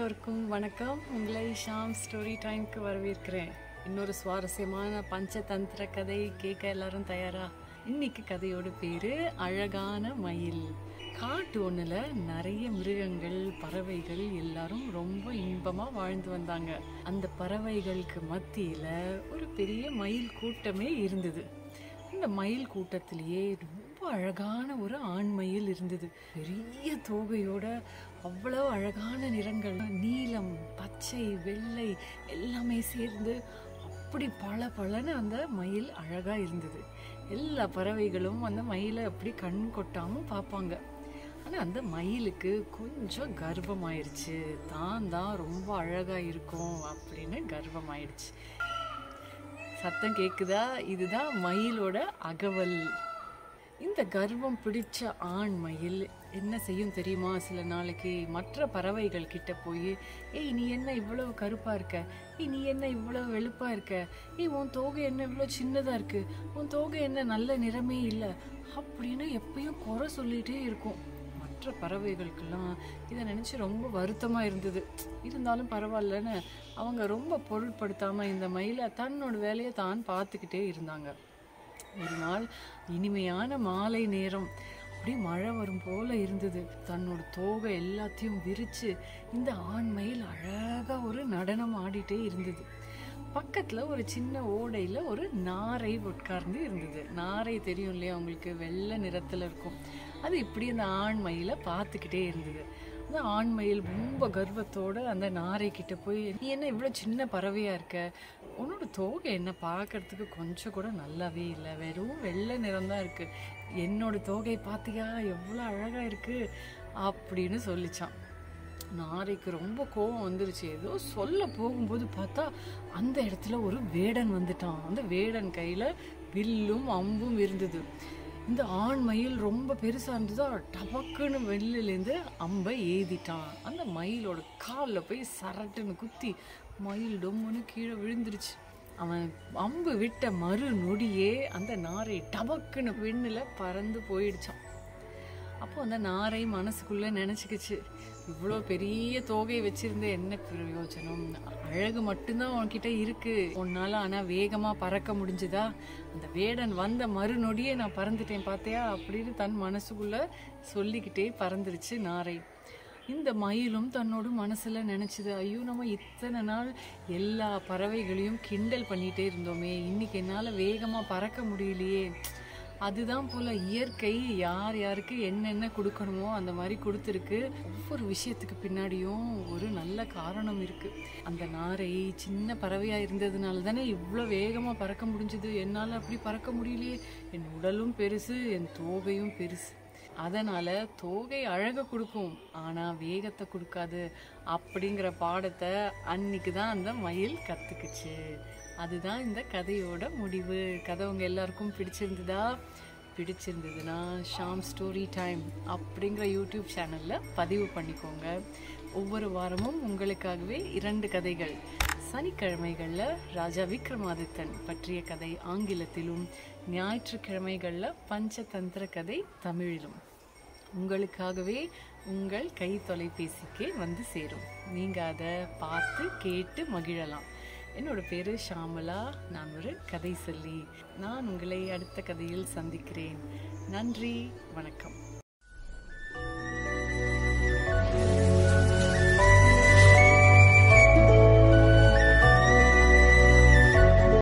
எல்லோருக்கும் வணக்கம் உங்களை ஷாம் ஸ்டோரி டைம்க்கு வரவேற்கிறேன் இன்னொரு சுவாரஸ்யமான பஞ்சதந்திர கதை கேட்க எல்லாரும் தயாரா இன்னைக்கு கதையோட பேரு அழகான மயில் காட்டு ஒண்ணுல நிறைய மிருகங்கள் பறவைகள் எல்லாரும் ரொம்ப இன்பமா வாழ்ந்து வந்தாங்க அந்த பறவைகளுக்கு மத்தியில ஒரு பெரிய மயில் கூட்டமே இருந்தது இந்த மயில் கூட்டத்திலேயே ரொம்ப அழகான ஒரு ஆண் மயில் இருந்தது பெரிய தோகையோட அவ்வளவு அழகான நிறங்கள் நீலம் பச்சை வெள்ளை எல்லாமே சேர்ந்து அப்படி பல பலன்னு அந்த மயில் அழகா இருந்தது எல்லா பறவைகளும் அந்த மயிலை அப்படி கண் கொட்டாம பார்ப்பாங்க ஆனா அந்த மயிலுக்கு கொஞ்சம் கர்வமாயிருச்சு தான் தான் ரொம்ப அழகா இருக்கும் அப்படின்னு கர்வமாயிடுச்சு சத்தம் கேக்குதா இதுதான் மயிலோட அகவல் இந்த கர்வம் பிடிச்ச ஆண் மயில் என்ன செய்யும் தெரியுமா சில நாளைக்கு மற்ற பறவைகள் கிட்ட போய் ஏய் நீ என்ன இவ்வளவு கருப்பா இருக்க ஏய் நீ என்ன இவ்வளவு வெளுப்பா இருக்க ஏய் உன் தோகை என்ன இவ்வளவு சின்னதா இருக்கு உன் தோகை என்ன நல்ல நிறமே இல்லை அப்படின்னு எப்பயும் குறை சொல்லிட்டே இருக்கும் மற்ற பறவைகளுக்கெல்லாம் இதை நினச்சி ரொம்ப வருத்தமாக இருந்தது இருந்தாலும் பரவாயில்லன்னு அவங்க ரொம்ப பொருட்படுத்தாமல் இந்த மயிலை தன்னோட வேலையை தான் பார்த்துக்கிட்டே இருந்தாங்க ஒரு நாள் இனிமையான மாலை நேரம் அப்படியே மழை வரும் போல இருந்தது தன்னோட தோகை எல்லாத்தையும் விரிச்சு இந்த ஆண் மயில் அழகா ஒரு நடனம் ஆடிட்டே இருந்தது பக்கத்துல ஒரு சின்ன ஓடையில ஒரு நாரை உட்கார்ந்து இருந்தது நாரை தெரியும் இல்லையா உங்களுக்கு வெள்ளை நிறத்துல இருக்கும் அது இப்படி அந்த ஆண் மயிலை பார்த்துக்கிட்டே இருந்தது அந்த ஆண் மயில் ரொம்ப கர்வத்தோட அந்த நாரை கிட்ட போய் நீ என்ன இவ்வளவு சின்ன பறவையா இருக்க உன்னோட தோகை என்ன பார்க்கறதுக்கு கொஞ்சம் கூட நல்லாவே இல்லை வெறும் வெள்ளை நிறம் தான் இருக்கு என்னோட தோகை பார்த்தியா எவ்வளோ அழகா இருக்கு அப்படின்னு சொல்லிச்சான் நாரைக்கு ரொம்ப கோவம் வந்துருச்சு ஏதோ சொல்ல போகும்போது பார்த்தா அந்த இடத்துல ஒரு வேடன் வந்துட்டான் அந்த வேடன் கையில வில்லும் அம்பும் இருந்தது இந்த ஆண் மயில் ரொம்ப பெருசா இருந்ததா டபக்குன்னு வெளிலேருந்து அம்பை ஏதிட்டான் அந்த மயிலோட காலில் போய் சரட்டுன்னு குத்தி மயில் டொம்முன்னு கீழே விழுந்துருச்சு அவன் அம்பு விட்ட மறு நொடியே அந்த நாரை டபக்குன்னு விண்ணில் பறந்து போயிடுச்சான் அப்போ அந்த நாரை மனசுக்குள்ள நினச்சிக்கிச்சு இவ்வளோ பெரிய தோகையை வச்சிருந்த என்ன பிரயோஜனம் அழகு மட்டும்தான் உன்கிட்ட இருக்கு உன்னால ஆனா வேகமா பறக்க முடிஞ்சுதா அந்த வேடன் வந்த மறுநொடியே நான் பறந்துட்டேன் பார்த்தியா அப்படின்னு தன் மனசுக்குள்ள சொல்லிக்கிட்டே பறந்துருச்சு நாரை இந்த மயிலும் தன்னோட மனசுல நினைச்சது ஐயோ நம்ம இத்தனை நாள் எல்லா பறவைகளையும் கிண்டல் பண்ணிட்டே இருந்தோமே இன்னைக்கு என்னால வேகமா பறக்க முடியலையே அதுதான் போல இயற்கை யார் யாருக்கு என்னென்ன கொடுக்கணுமோ அந்த மாதிரி கொடுத்துருக்கு ஒவ்வொரு விஷயத்துக்கு பின்னாடியும் ஒரு நல்ல காரணம் இருக்கு அந்த நாரை சின்ன பறவையா இருந்ததுனால தானே இவ்வளோ வேகமா பறக்க முடிஞ்சது என்னால் அப்படி பறக்க முடியலையே என் உடலும் பெருசு என் தோகையும் பெருசு அதனால தோகை அழக கொடுக்கும் ஆனா வேகத்தை கொடுக்காது அப்படிங்கிற பாடத்தை அன்னைக்கு தான் அந்த மயில் கத்துக்குச்சு அதுதான் இந்த கதையோட முடிவு கதை உங்க எல்லாருக்கும் பிடிச்சிருந்ததா பிடிச்சிருந்ததுன்னா ஷாம் ஸ்டோரி டைம் அப்படிங்கிற யூடியூப் சேனலில் பதிவு பண்ணிக்கோங்க ஒவ்வொரு வாரமும் உங்களுக்காகவே இரண்டு கதைகள் சனிக்கிழமைகளில் ராஜா விக்ரமாதித்தன் பற்றிய கதை ஆங்கிலத்திலும் ஞாயிற்றுக்கிழமைகளில் பஞ்சதந்திர கதை தமிழிலும் உங்களுக்காகவே உங்கள் கை தொலைபேசிக்கே வந்து சேரும் நீங்கள் அதை பார்த்து கேட்டு மகிழலாம் என்னோட பேரு ஷாமலா நான் ஒரு கதை சொல்லி நான் உங்களை அடுத்த கதையில் சந்திக்கிறேன் நன்றி வணக்கம்